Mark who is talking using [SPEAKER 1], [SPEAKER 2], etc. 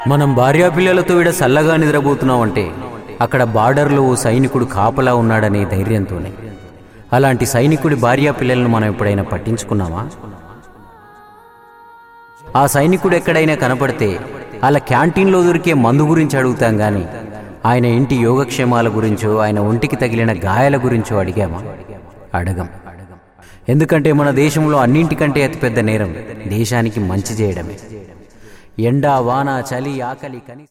[SPEAKER 1] మనం భార్యాపిల్లలతో ఈడ సల్లగా నిద్రపోతున్నామంటే అక్కడ బార్డర్లో ఓ సైనికుడు కాపలా ఉన్నాడనే ధైర్యంతోనే అలాంటి సైనికుడి భార్యాపిల్లలను మనం ఎప్పుడైనా పట్టించుకున్నామా ఆ సైనికుడు ఎక్కడైనా కనపడితే అలా క్యాంటీన్లో దొరికే మందు గురించి అడుగుతాం గాని ఆయన ఇంటి యోగక్షేమాల గురించో ఆయన ఒంటికి తగిలిన గాయాల గురించో అడిగామా అడగం ఎందుకంటే మన దేశంలో అన్నింటికంటే అతిపెద్ద నేరం దేశానికి మంచి చేయడమే ఎండా వాన చలి ఆకలి కని